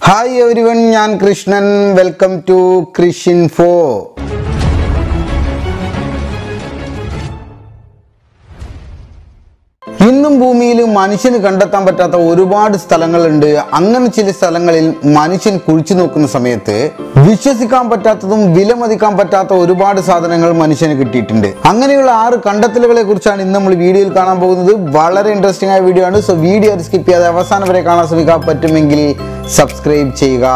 hi everyone ഞാൻ Krishnan welcome to കൃഷിൻഫോ ഇന്നും ഭൂമിയിൽ മനുഷ്യന് കണ്ടെത്താൻ പറ്റാത്ത ഒരുപാട് സ്ഥലങ്ങളുണ്ട് അങ്ങനെ ചില സ്ഥലങ്ങളിൽ മനുഷ്യൻ കുഴിച്ചു നോക്കുന്ന സമയത്ത് വിശ്വസിക്കാൻ പറ്റാത്തതും വിലമതിക്കാൻ പറ്റാത്ത ഒരുപാട് സാധനങ്ങൾ മനുഷ്യന് കിട്ടിയിട്ടുണ്ട് അങ്ങനെയുള്ള ആറ് കണ്ടെത്തലുകളെ കുറിച്ചാണ് ഇന്ന് നമ്മൾ വീഡിയോയിൽ കാണാൻ പോകുന്നത് വളരെ ഇൻട്രസ്റ്റിംഗ് ആയ വീഡിയോ ആണ് സോ വീഡിയോ സ്കിപ്പ് ചെയ്യാതെ അവസാനം വരെ കാണാൻ ശ്രമിക്കാൻ പറ്റുമെങ്കിൽ സബ്സ്ക്രൈബ് ചെയ്യുക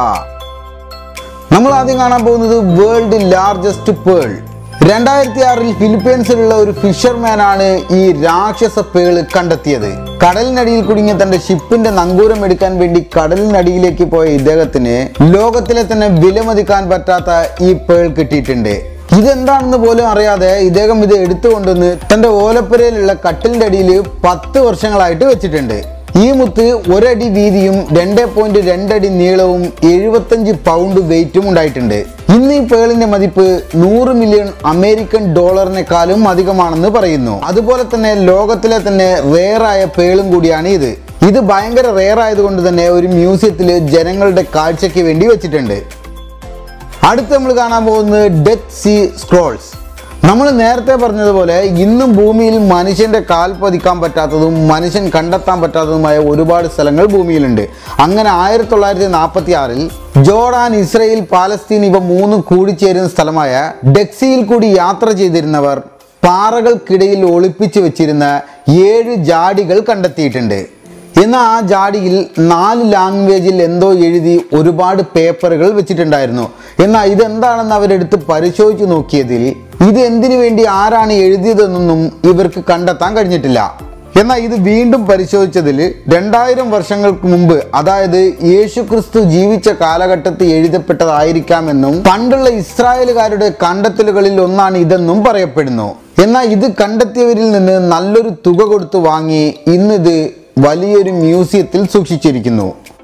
നമ്മൾ ആദ്യം കാണാൻ പോകുന്നത് വേൾഡ് ലാർജസ്റ്റ് പേൾ രണ്ടായിരത്തി ആറിൽ ഫിലിപ്പീൻസിലുള്ള ഒരു ഫിഷർമാൻ ആണ് ഈ രാക്ഷസ പേള് കണ്ടെത്തിയത് കടലിനടിയിൽ കുടുങ്ങിയ തന്റെ ഷിപ്പിന്റെ നങ്കൂരം എടുക്കാൻ വേണ്ടി കടലിനടിയിലേക്ക് പോയ ഇദ്ദേഹത്തിന് ലോകത്തിലെ തന്നെ വിലമതിക്കാൻ പറ്റാത്ത ഈ പേൾ കിട്ടിയിട്ടുണ്ട് ഇതെന്താണെന്ന് പോലും അറിയാതെ ഇദ്ദേഹം ഇത് എടുത്തുകൊണ്ടുവന്ന് തന്റെ ഓലപ്പുരയിലുള്ള കട്ടിലിന്റെ അടിയിൽ പത്ത് വർഷങ്ങളായിട്ട് വെച്ചിട്ടുണ്ട് ഈ മുത്ത് ഒരടി വീതിയും രണ്ട് പോയിന്റ് രണ്ടടി നീളവും എഴുപത്തഞ്ച് പൗണ്ട് വെയിറ്റും ഉണ്ടായിട്ടുണ്ട് ഇന്ന് ഈ പേളിന്റെ മതിപ്പ് നൂറ് മില്യൺ അമേരിക്കൻ ഡോളറിനെക്കാളും അധികമാണെന്ന് പറയുന്നു അതുപോലെ തന്നെ ലോകത്തിലെ തന്നെ റേറായ പേളും കൂടിയാണ് ഇത് ഇത് ഭയങ്കര റേർ ആയതുകൊണ്ട് തന്നെ ഒരു മ്യൂസിയത്തിൽ ജനങ്ങളുടെ കാഴ്ചയ്ക്ക് വേണ്ടി വെച്ചിട്ടുണ്ട് അടുത്ത് നമ്മൾ കാണാൻ പോകുന്നത് ഡെത്ത് സീ സ്ക്രോൾസ് നമ്മൾ നേരത്തെ പറഞ്ഞതുപോലെ ഇന്നും ഭൂമിയിൽ മനുഷ്യന്റെ കാൽ പതിക്കാൻ പറ്റാത്തതും മനുഷ്യൻ കണ്ടെത്താൻ പറ്റാത്തതുമായ ഒരുപാട് സ്ഥലങ്ങൾ ഭൂമിയിലുണ്ട് അങ്ങനെ ആയിരത്തി തൊള്ളായിരത്തി നാൽപ്പത്തി ആറിൽ ജോർഡാൻ ഇസ്രയേൽ പാലസ്തീൻ ഇവ മൂന്നും കൂടിച്ചേരുന്ന സ്ഥലമായ ഡെക്സിയിൽ കൂടി യാത്ര ചെയ്തിരുന്നവർ പാറകൾക്കിടയിൽ ഒളിപ്പിച്ചു വെച്ചിരുന്ന ഏഴ് ജാടികൾ കണ്ടെത്തിയിട്ടുണ്ട് എന്നാൽ ആ ജാടിയിൽ നാല് ലാംഗ്വേജിൽ എന്തോ എഴുതി ഒരുപാട് പേപ്പറുകൾ വെച്ചിട്ടുണ്ടായിരുന്നു എന്നാൽ ഇതെന്താണെന്ന് അവരെടുത്ത് പരിശോധിച്ച് നോക്കിയതിൽ ഇത് എന്തിനു വേണ്ടി ആരാണ് എഴുതിയതെന്നൊന്നും ഇവർക്ക് കണ്ടെത്താൻ കഴിഞ്ഞിട്ടില്ല എന്നാൽ ഇത് വീണ്ടും പരിശോധിച്ചതിൽ രണ്ടായിരം വർഷങ്ങൾക്ക് മുമ്പ് അതായത് യേശു ക്രിസ്തു ജീവിച്ച കാലഘട്ടത്തിൽ എഴുതപ്പെട്ടതായിരിക്കാമെന്നും പണ്ടുള്ള ഇസ്രായേലുകാരുടെ കണ്ടെത്തലുകളിൽ ഒന്നാണ് ഇതെന്നും പറയപ്പെടുന്നു എന്നാൽ ഇത് കണ്ടെത്തിയവരിൽ നിന്ന് നല്ലൊരു തുക കൊടുത്ത് വാങ്ങി ഇന്നിത് വലിയൊരു മ്യൂസിയത്തിൽ സൂക്ഷിച്ചിരിക്കുന്നു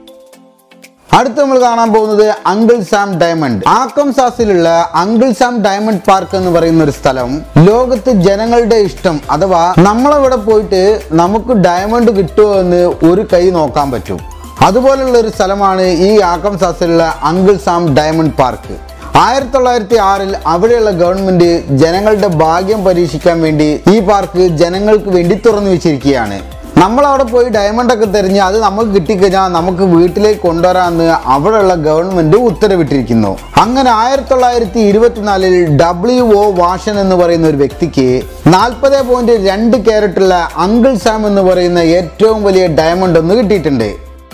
അടുത്ത് നമ്മൾ കാണാൻ പോകുന്നത് അങ്കിൾ സാം ഡയമണ്ട് ആക്കംസാസിലുള്ള അങ്കിൾ സാം ഡയമണ്ട് പാർക്ക് എന്ന് പറയുന്ന ഒരു സ്ഥലം ലോകത്ത് ജനങ്ങളുടെ ഇഷ്ടം അഥവാ നമ്മളവിടെ പോയിട്ട് നമുക്ക് ഡയമണ്ട് കിട്ടുമോ എന്ന് ഒരു കൈ നോക്കാൻ പറ്റും അതുപോലുള്ള ഒരു സ്ഥലമാണ് ഈ ആക്കംസാസിലുള്ള അങ്കിൾ സാം ഡയമണ്ട് പാർക്ക് ആയിരത്തി തൊള്ളായിരത്തി ആറിൽ അവിടെയുള്ള ഗവൺമെന്റ് ജനങ്ങളുടെ ഭാഗ്യം പരീക്ഷിക്കാൻ വേണ്ടി ഈ പാർക്ക് ജനങ്ങൾക്ക് വേണ്ടി തുറന്നു വെച്ചിരിക്കുകയാണ് നമ്മൾ അവിടെ പോയി ഡയമണ്ട് ഒക്കെ തെരഞ്ഞ് അത് നമുക്ക് കിട്ടിക്കഴിഞ്ഞാൽ നമുക്ക് വീട്ടിലേക്ക് കൊണ്ടുവരാമെന്ന് അവിടെയുള്ള ഗവൺമെന്റ് ഉത്തരവിട്ടിരിക്കുന്നു അങ്ങനെ ആയിരത്തി തൊള്ളായിരത്തി ഇരുപത്തിനാലിൽ ഡബ്ല്യു ഒ വാഷൻ എന്ന് പറയുന്ന ഒരു വ്യക്തിക്ക് നാൽപ്പത് പോയിന്റ് രണ്ട് ക്യാരറ്റുള്ള അങ്കിൾ സാം എന്ന് പറയുന്ന ഏറ്റവും വലിയ ഡയമണ്ട് ഒന്ന് കിട്ടിയിട്ടുണ്ട്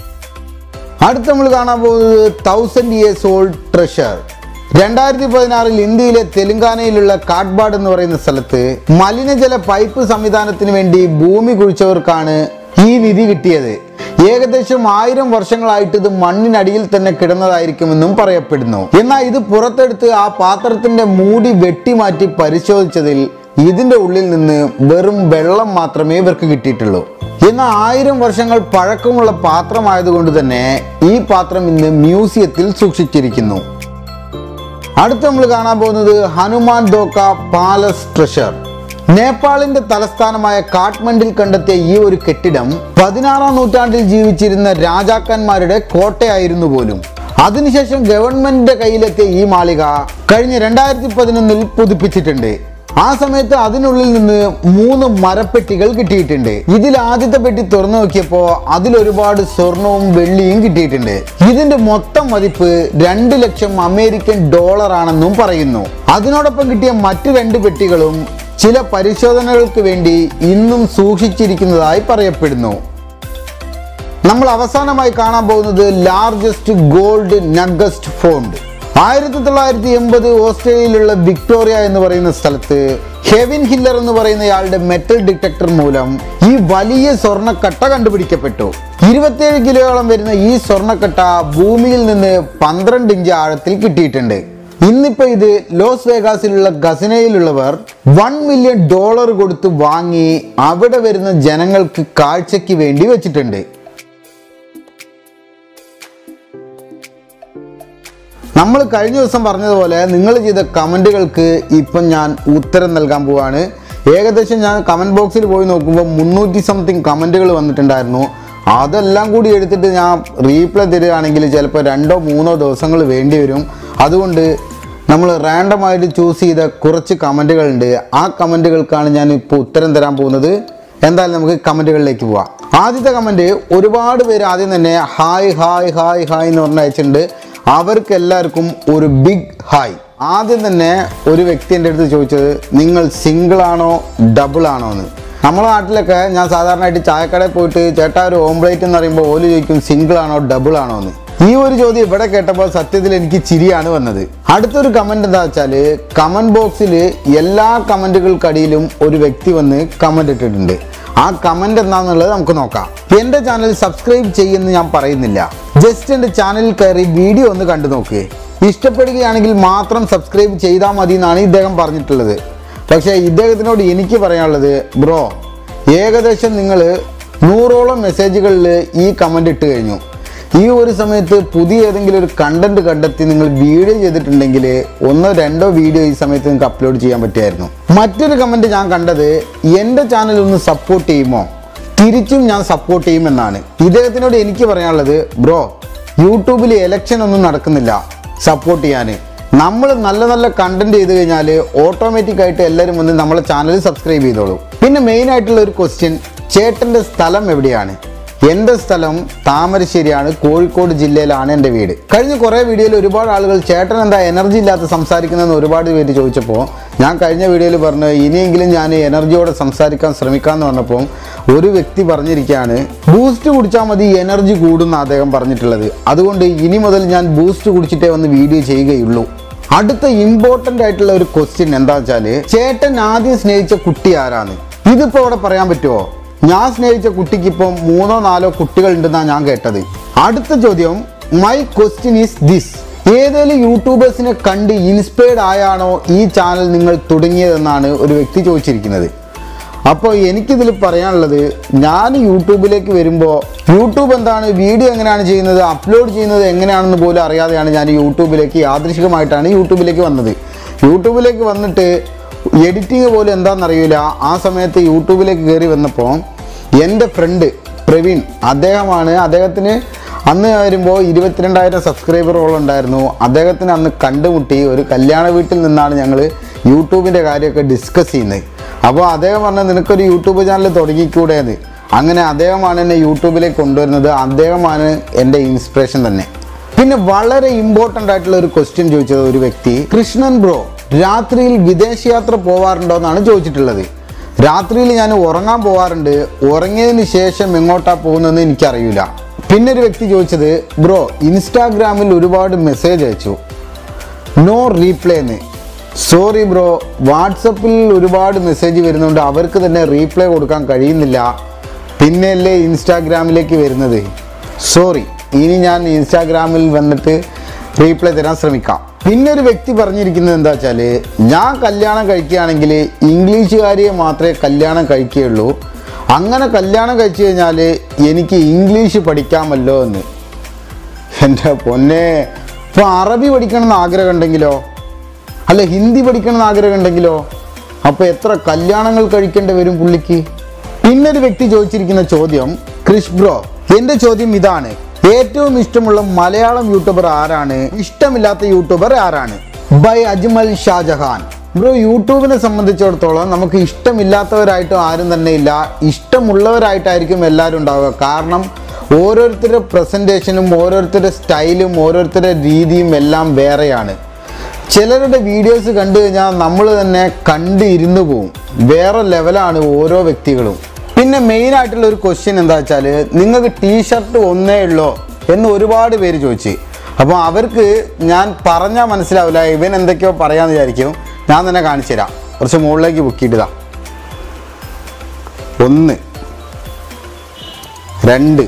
അടുത്ത് നമ്മൾ കാണാൻ പോകുന്നത് തൗസൻഡ് ഇയേഴ്സ് ഓൾഡ് ട്രഷർ രണ്ടായിരത്തി പതിനാറിൽ ഇന്ത്യയിലെ തെലങ്കാനയിലുള്ള കാട്ട്ബാഡ് എന്ന് പറയുന്ന സ്ഥലത്ത് മലിനജല പൈപ്പ് സംവിധാനത്തിന് വേണ്ടി ഭൂമി കുഴിച്ചവർക്കാണ് ഈ നിധി കിട്ടിയത് ഏകദേശം ആയിരം വർഷങ്ങളായിട്ട് ഇത് മണ്ണിനടിയിൽ തന്നെ കിടന്നതായിരിക്കുമെന്നും പറയപ്പെടുന്നു എന്നാൽ ഇത് പുറത്തെടുത്ത് ആ പാത്രത്തിന്റെ മൂടി വെട്ടിമാറ്റി പരിശോധിച്ചതിൽ ഇതിന്റെ ഉള്ളിൽ നിന്ന് വെറും വെള്ളം മാത്രമേ ഇവർക്ക് കിട്ടിയിട്ടുള്ളൂ എന്നാൽ ആയിരം വർഷങ്ങൾ പഴക്കമുള്ള പാത്രമായതുകൊണ്ട് തന്നെ ഈ പാത്രം ഇന്ന് മ്യൂസിയത്തിൽ സൂക്ഷിച്ചിരിക്കുന്നു അടുത്ത് നമ്മൾ കാണാൻ പോകുന്നത് ഹനുമാൻ ദോക്ക പാലസ് ട്രഷർ നേപ്പാളിന്റെ തലസ്ഥാനമായ കാഠ്മണ്ഡിൽ കണ്ടെത്തിയ ഈ ഒരു കെട്ടിടം പതിനാറാം നൂറ്റാണ്ടിൽ ജീവിച്ചിരുന്ന രാജാക്കന്മാരുടെ കോട്ടയായിരുന്നു പോലും അതിനുശേഷം ഗവൺമെന്റിന്റെ കയ്യിലെത്തിയ ഈ മാളിക കഴിഞ്ഞ രണ്ടായിരത്തി പതിനൊന്നിൽ പുതുപ്പിച്ചിട്ടുണ്ട് ആ സമയത്ത് അതിനുള്ളിൽ നിന്ന് മൂന്ന് മരപ്പെട്ടികൾ കിട്ടിയിട്ടുണ്ട് ഇതിൽ ആദ്യത്തെ പെട്ടി തുറന്നു നോക്കിയപ്പോ അതിൽ ഒരുപാട് സ്വർണവും വെള്ളിയും കിട്ടിയിട്ടുണ്ട് ഇതിന്റെ മൊത്തം മതിപ്പ് രണ്ട് ലക്ഷം അമേരിക്കൻ ഡോളർ ആണെന്നും പറയുന്നു അതിനോടൊപ്പം കിട്ടിയ മറ്റു രണ്ട് പെട്ടികളും ചില പരിശോധനകൾക്ക് വേണ്ടി ഇന്നും സൂക്ഷിച്ചിരിക്കുന്നതായി പറയപ്പെടുന്നു നമ്മൾ അവസാനമായി കാണാൻ പോകുന്നത് ലാർജസ്റ്റ് ഗോൾഡ് നഗസ്റ്റ് ഫോണ്ട് ആയിരത്തി തൊള്ളായിരത്തി എൺപത് ഓസ്ട്രേലിയയിലുള്ള വിക്ടോറിയ എന്ന് പറയുന്ന സ്ഥലത്ത് ഹെവിൻ ഹില്ലർ എന്ന് പറയുന്നയാളുടെ മെറ്റൽ ഡിറ്റക്ടർ മൂലം ഈ വലിയ സ്വർണ്ണക്കട്ട കണ്ടുപിടിക്കപ്പെട്ടു ഇരുപത്തിയേഴ് കിലോയോളം വരുന്ന ഈ സ്വർണ്ണക്കട്ട ഭൂമിയിൽ നിന്ന് പന്ത്രണ്ട് ഇഞ്ച് ആഴത്തിൽ കിട്ടിയിട്ടുണ്ട് ഇന്നിപ്പോ ഇത് ലോസ് വേഗാസിലുള്ള ഖസനയിലുള്ളവർ വൺ മില്യൺ ഡോളർ കൊടുത്ത് വാങ്ങി അവിടെ വരുന്ന ജനങ്ങൾക്ക് കാഴ്ചയ്ക്ക് വേണ്ടി വെച്ചിട്ടുണ്ട് നമ്മൾ കഴിഞ്ഞ ദിവസം പറഞ്ഞതുപോലെ നിങ്ങൾ ചെയ്ത കമൻറ്റുകൾക്ക് ഇപ്പം ഞാൻ ഉത്തരം നൽകാൻ പോവാണ് ഏകദേശം ഞാൻ കമൻറ്റ് ബോക്സിൽ പോയി നോക്കുമ്പോൾ മുന്നൂറ്റി സംതിങ് കമൻറ്റുകൾ വന്നിട്ടുണ്ടായിരുന്നു അതെല്ലാം കൂടി എടുത്തിട്ട് ഞാൻ റീപ്ലൈ തരികയാണെങ്കിൽ ചിലപ്പോൾ രണ്ടോ മൂന്നോ ദിവസങ്ങൾ വേണ്ടി വരും അതുകൊണ്ട് നമ്മൾ റാൻഡമായിട്ട് ചൂസ് ചെയ്ത കുറച്ച് കമൻറ്റുകളുണ്ട് ആ കമൻറ്റുകൾക്കാണ് ഞാൻ ഇപ്പോൾ ഉത്തരം തരാൻ പോകുന്നത് എന്തായാലും നമുക്ക് കമൻറ്റുകളിലേക്ക് പോവാം ആദ്യത്തെ കമൻറ്റ് ഒരുപാട് പേര് ആദ്യം തന്നെ ഹായ് ഹായ് ഹായ് ഹായ് എന്ന് പറഞ്ഞ് അയച്ചിട്ടുണ്ട് അവർക്ക് എല്ലാവർക്കും ഒരു ബിഗ് ഹായ് ആദ്യം തന്നെ ഒരു വ്യക്തി എൻ്റെ അടുത്ത് ചോദിച്ചത് നിങ്ങൾ സിംഗിൾ ആണോ ഡബിൾ ആണോ എന്ന് നമ്മുടെ നാട്ടിലൊക്കെ ഞാൻ സാധാരണയായിട്ട് ചായക്കടയിൽ പോയിട്ട് ചേട്ടാ ഒരു ഓംപ്ലേറ്റ് എന്ന് പറയുമ്പോൾ ഓല് ചോദിക്കും സിംഗിൾ ആണോ ഡബിൾ ആണോ എന്ന് ഈ ഒരു ചോദ്യം ഇവിടെ കേട്ടപ്പോൾ സത്യത്തിൽ എനിക്ക് ചിരിയാണ് വന്നത് അടുത്തൊരു കമന്റ് എന്താ വെച്ചാൽ കമന്റ് ബോക്സിൽ എല്ലാ കമന്റുകൾക്കടിയിലും ഒരു വ്യക്തി വന്ന് കമന്റ് ഇട്ടിട്ടുണ്ട് ആ കമന്റ് എന്താണെന്നുള്ളത് നമുക്ക് നോക്കാം എൻ്റെ ചാനൽ സബ്സ്ക്രൈബ് ചെയ്യുമെന്ന് ഞാൻ പറയുന്നില്ല ജസ്റ്റ് എൻ്റെ ചാനലിൽ കയറി വീഡിയോ ഒന്ന് കണ്ടു നോക്ക് ഇഷ്ടപ്പെടുകയാണെങ്കിൽ മാത്രം സബ്സ്ക്രൈബ് ചെയ്താൽ മതി എന്നാണ് ഇദ്ദേഹം പറഞ്ഞിട്ടുള്ളത് പക്ഷേ ഇദ്ദേഹത്തിനോട് എനിക്ക് പറയാനുള്ളത് ബ്രോ ഏകദേശം നിങ്ങൾ നൂറോളം മെസ്സേജുകളിൽ ഈ കമൻ്റ് ഇട്ട് കഴിഞ്ഞു ഈ ഒരു സമയത്ത് പുതിയ ഏതെങ്കിലും ഒരു കണ്ടന്റ് കണ്ടെത്തി നിങ്ങൾ വീഡിയോ ചെയ്തിട്ടുണ്ടെങ്കിൽ ഒന്നോ രണ്ടോ വീഡിയോ ഈ സമയത്ത് നിങ്ങൾക്ക് അപ്ലോഡ് ചെയ്യാൻ പറ്റുമായിരുന്നു മറ്റൊരു കമൻറ്റ് ഞാൻ കണ്ടത് എൻ്റെ ചാനൽ ഒന്ന് സപ്പോർട്ട് ചെയ്യുമോ തിരിച്ചും ഞാൻ സപ്പോർട്ട് ചെയ്യുമെന്നാണ് ഇദ്ദേഹത്തിനോട് എനിക്ക് പറയാനുള്ളത് ബ്രോ യൂട്യൂബിൽ എലക്ഷൻ ഒന്നും നടക്കുന്നില്ല സപ്പോർട്ട് ചെയ്യാൻ നമ്മൾ നല്ല നല്ല കണ്ടന്റ് ചെയ്ത് കഴിഞ്ഞാൽ ഓട്ടോമാറ്റിക് ആയിട്ട് എല്ലാവരും വന്ന് നമ്മളെ ചാനൽ സബ്സ്ക്രൈബ് ചെയ്തോളൂ പിന്നെ മെയിൻ ആയിട്ടുള്ള ഒരു ക്വസ്റ്റ്യൻ ചേട്ടൻ്റെ സ്ഥലം എവിടെയാണ് എൻ്റെ സ്ഥലം താമരശ്ശേരിയാണ് കോഴിക്കോട് ജില്ലയിലാണ് എൻ്റെ വീട് കഴിഞ്ഞ കുറേ വീഡിയോയിൽ ഒരുപാട് ആളുകൾ ചേട്ടൻ എന്താ എനർജി ഇല്ലാത്ത സംസാരിക്കുന്നതെന്ന് ഒരുപാട് പേര് ചോദിച്ചപ്പോൾ ഞാൻ കഴിഞ്ഞ വീഡിയോയിൽ പറഞ്ഞു ഇനിയെങ്കിലും ഞാൻ എനർജിയോടെ സംസാരിക്കാൻ ശ്രമിക്കാമെന്ന് പറഞ്ഞപ്പോൾ ഒരു വ്യക്തി പറഞ്ഞിരിക്കുകയാണ് ബൂസ്റ്റ് കുടിച്ചാൽ മതി എനർജി കൂടുന്ന അദ്ദേഹം പറഞ്ഞിട്ടുള്ളത് അതുകൊണ്ട് ഇനി മുതൽ ഞാൻ ബൂസ്റ്റ് കുടിച്ചിട്ടേ വന്ന് വീഡിയോ ചെയ്യുകയുള്ളൂ അടുത്ത ഇമ്പോർട്ടൻ്റ് ആയിട്ടുള്ള ഒരു ക്വസ്റ്റ്യൻ എന്താ വെച്ചാൽ ചേട്ടൻ ആദ്യം സ്നേഹിച്ച കുട്ടി ആരാണ് ഇതിപ്പോൾ അവിടെ പറയാൻ പറ്റുമോ ഞാൻ സ്നേഹിച്ച കുട്ടിക്ക് ഇപ്പം മൂന്നോ നാലോ കുട്ടികൾ ഉണ്ടെന്നാണ് ഞാൻ കേട്ടത് അടുത്ത ചോദ്യം മൈ ക്വസ്റ്റ്യൻ ഈസ് ദിസ് ഏതെങ്കിലും യൂട്യൂബേഴ്സിനെ കണ്ട് ഇൻസ്പയർഡ് ആയാണോ ഈ ചാനൽ നിങ്ങൾ തുടങ്ങിയതെന്നാണ് ഒരു വ്യക്തി ചോദിച്ചിരിക്കുന്നത് അപ്പോൾ എനിക്കിതിൽ പറയാനുള്ളത് ഞാൻ യൂട്യൂബിലേക്ക് വരുമ്പോൾ യൂട്യൂബ് എന്താണ് വീഡിയോ എങ്ങനെയാണ് ചെയ്യുന്നത് അപ്ലോഡ് ചെയ്യുന്നത് എങ്ങനെയാണെന്ന് പോലും അറിയാതെയാണ് ഞാൻ യൂട്യൂബിലേക്ക് യാദൃശികമായിട്ടാണ് യൂട്യൂബിലേക്ക് വന്നത് യൂട്യൂബിലേക്ക് വന്നിട്ട് എഡിറ്റിംഗ് പോലും എന്താണെന്നറിയില്ല ആ സമയത്ത് യൂട്യൂബിലേക്ക് കയറി വന്നപ്പോൾ എൻ്റെ ഫ്രണ്ട് പ്രവീൺ അദ്ദേഹമാണ് അദ്ദേഹത്തിന് അന്ന് വരുമ്പോൾ ഇരുപത്തിരണ്ടായിരം സബ്സ്ക്രൈബറോളം ഉണ്ടായിരുന്നു അദ്ദേഹത്തിന് അന്ന് കണ്ടുമുട്ടി ഒരു കല്യാണ വീട്ടിൽ നിന്നാണ് ഞങ്ങൾ യൂട്യൂബിൻ്റെ കാര്യമൊക്കെ ഡിസ്കസ് ചെയ്യുന്നത് അപ്പോൾ അദ്ദേഹം പറഞ്ഞത് നിനക്കൊരു യൂട്യൂബ് ചാനൽ തുടങ്ങിക്കൂടെ എന്ന് അങ്ങനെ അദ്ദേഹമാണ് എന്നെ യൂട്യൂബിലേക്ക് കൊണ്ടുവരുന്നത് അദ്ദേഹമാണ് എൻ്റെ ഇൻസ്പിറേഷൻ തന്നെ പിന്നെ വളരെ ഇമ്പോർട്ടൻ്റ് ആയിട്ടുള്ള ഒരു ക്വസ്റ്റ്യൻ ചോദിച്ചത് ഒരു വ്യക്തി കൃഷ്ണൻ ബ്രോ രാത്രിയിൽ വിദേശയാത്ര പോവാറുണ്ടോ എന്നാണ് ചോദിച്ചിട്ടുള്ളത് രാത്രിയിൽ ഞാൻ ഉറങ്ങാൻ പോവാറുണ്ട് ഉറങ്ങിയതിന് ശേഷം എങ്ങോട്ടാ പോകുന്നതെന്ന് എനിക്കറിയില്ല പിന്നെ ഒരു വ്യക്തി ചോദിച്ചത് ബ്രോ ഇൻസ്റ്റാഗ്രാമിൽ ഒരുപാട് മെസ്സേജ് അയച്ചു നോ റീപ്ലൈ എന്ന് സോറി ബ്രോ വാട്സപ്പിൽ ഒരുപാട് മെസ്സേജ് വരുന്നുണ്ട് അവർക്ക് തന്നെ റീപ്ലൈ കൊടുക്കാൻ കഴിയുന്നില്ല പിന്നെയല്ലേ ഇൻസ്റ്റാഗ്രാമിലേക്ക് വരുന്നത് സോറി ഇനി ഞാൻ ഇൻസ്റ്റാഗ്രാമിൽ വന്നിട്ട് റീപ്ലൈ തരാൻ ശ്രമിക്കാം പിന്നെ ഒരു വ്യക്തി പറഞ്ഞിരിക്കുന്നത് എന്താ വെച്ചാൽ ഞാൻ കല്യാണം കഴിക്കുകയാണെങ്കിൽ ഇംഗ്ലീഷുകാരിയെ മാത്രമേ കല്യാണം കഴിക്കുകയുള്ളൂ അങ്ങനെ കല്യാണം കഴിച്ചു കഴിഞ്ഞാൽ എനിക്ക് ഇംഗ്ലീഷ് പഠിക്കാമല്ലോ എന്ന് എൻ്റെ പൊന്നെ ഇപ്പോൾ അറബി പഠിക്കണം എന്ന് ആഗ്രഹം ഉണ്ടെങ്കിലോ അല്ല ഹിന്ദി പഠിക്കണം എന്ന് ആഗ്രഹം ഉണ്ടെങ്കിലോ അപ്പോൾ എത്ര കല്യാണങ്ങൾ കഴിക്കേണ്ടി വരും പുള്ളിക്ക് പിന്നൊരു വ്യക്തി ചോദിച്ചിരിക്കുന്ന ചോദ്യം ക്രിഷ് ബ്രോ എൻ്റെ ചോദ്യം ഇതാണ് ഏറ്റവും ഇഷ്ടമുള്ള മലയാളം യൂട്യൂബർ ആരാണ് ഇഷ്ടമില്ലാത്ത യൂട്യൂബർ ആരാണ് ബൈ അജ്മൽ ഷാജഹാൻ ബ്രോ യൂട്യൂബിനെ സംബന്ധിച്ചിടത്തോളം നമുക്ക് ഇഷ്ടമില്ലാത്തവരായിട്ടും ആരും തന്നെ ഇല്ല ഇഷ്ടമുള്ളവരായിട്ടായിരിക്കും എല്ലാവരും ഉണ്ടാവുക കാരണം ഓരോരുത്തരുടെ പ്രസൻറ്റേഷനും ഓരോരുത്തരുടെ സ്റ്റൈലും ഓരോരുത്തരുടെ രീതിയും എല്ലാം വേറെയാണ് ചിലരുടെ വീഡിയോസ് കണ്ടു കഴിഞ്ഞാൽ നമ്മൾ തന്നെ കണ്ട് ഇരുന്ന് പോവും വേറെ ലെവലാണ് ഓരോ വ്യക്തികളും പിന്നെ മെയിൻ ആയിട്ടുള്ള ഒരു ക്വസ്റ്റ്യൻ എന്താ വെച്ചാൽ നിങ്ങൾക്ക് ടീഷർട്ട് ഒന്നേ ഉള്ളോ എന്ന് ഒരുപാട് പേര് ചോദിച്ചു അപ്പോൾ അവർക്ക് ഞാൻ പറഞ്ഞാൽ മനസ്സിലാവില്ല ഇവൻ എന്തൊക്കെയോ പറയാമെന്ന് വിചാരിക്കും ഞാൻ തന്നെ കാണിച്ചു തരാം കുറച്ച് മുകളിലേക്ക് ബുക്കിയിട്ടതാ ഒന്ന് രണ്ട്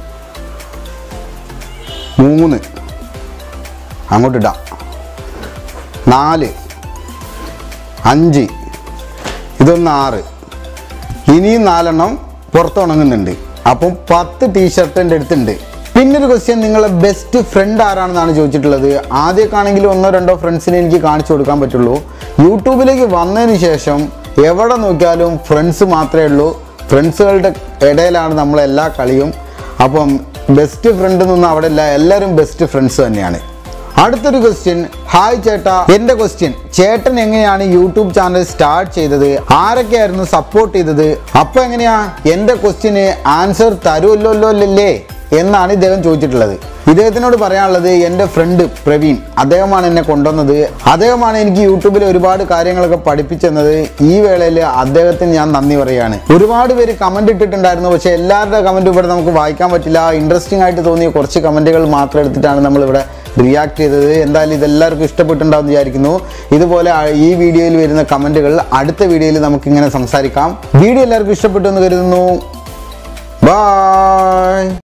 മൂന്ന് അങ്ങോട്ടിടാം നാല് അഞ്ച് ഇതൊന്ന് ആറ് ഇനിയും നാലെണ്ണം പുറത്ത് ഉണങ്ങുന്നുണ്ട് അപ്പം പത്ത് ടീഷർട്ട് എൻ്റെ അടുത്തുണ്ട് പിന്നൊരു ക്വസ്റ്റ്യൻ നിങ്ങളെ ബെസ്റ്റ് ഫ്രണ്ട് ആരാണെന്നാണ് ചോദിച്ചിട്ടുള്ളത് ആദ്യമൊക്കെ ആണെങ്കിൽ ഒന്നോ രണ്ടോ ഫ്രണ്ട്സിനെ എനിക്ക് കാണിച്ചു കൊടുക്കാൻ പറ്റുള്ളൂ യൂട്യൂബിലേക്ക് വന്നതിന് ശേഷം എവിടെ നോക്കിയാലും ഫ്രണ്ട്സ് മാത്രമേ ഉള്ളൂ ഫ്രണ്ട്സുകളുടെ ഇടയിലാണ് നമ്മളെല്ലാ കളിയും അപ്പം ബെസ്റ്റ് ഫ്രണ്ട് എന്നൊന്നും അവിടെ ഇല്ല എല്ലാവരും ബെസ്റ്റ് ഫ്രണ്ട്സ് തന്നെയാണ് അടുത്തൊരു ക്വസ്റ്റ്യൻ ഹായ് ചേട്ടാ എന്റെ ക്വസ്റ്റ്യൻ ചേട്ടൻ എങ്ങനെയാണ് യൂട്യൂബ് ചാനൽ സ്റ്റാർട്ട് ചെയ്തത് ആരൊക്കെയായിരുന്നു സപ്പോർട്ട് ചെയ്തത് അപ്പൊ എങ്ങനെയാ എന്റെ ക്വസ്റ്റ്യന് ആൻസർ തരുമല്ലോ അല്ലേ എന്നാണ് ഇദ്ദേഹം ചോദിച്ചിട്ടുള്ളത് ഇദ്ദേഹത്തിനോട് പറയാനുള്ളത് എൻ്റെ ഫ്രണ്ട് പ്രവീൺ അദ്ദേഹമാണ് എന്നെ കൊണ്ടുവന്നത് അദ്ദേഹമാണ് എനിക്ക് യൂട്യൂബിൽ ഒരുപാട് കാര്യങ്ങളൊക്കെ പഠിപ്പിച്ചെന്നത് ഈ വേളയിൽ അദ്ദേഹത്തിന് ഞാൻ നന്ദി പറയുകയാണ് ഒരുപാട് പേര് കമന്റ് ഇട്ടിട്ടുണ്ടായിരുന്നു പക്ഷേ എല്ലാവരുടെ കമന്റ് ഇവിടെ നമുക്ക് വായിക്കാൻ പറ്റില്ല ഇൻട്രസ്റ്റിംഗ് ആയിട്ട് തോന്നിയ കുറച്ച് കമന്റുകൾ മാത്രം എടുത്തിട്ടാണ് നമ്മൾ ഇവിടെ റിയാക്ട് ചെയ്തത് എന്തായാലും ഇതെല്ലാവർക്കും ഇഷ്ടപ്പെട്ടുണ്ടാവും വിചാരിക്കുന്നു ഇതുപോലെ ആ- ഈ വീഡിയോയിൽ വരുന്ന കമന്റുകൾ അടുത്ത വീഡിയോയിൽ നമുക്ക് ഇങ്ങനെ സംസാരിക്കാം വീഡിയോ എല്ലാവർക്കും ഇഷ്ടപ്പെട്ടു എന്ന് കരുതുന്നു ബൈ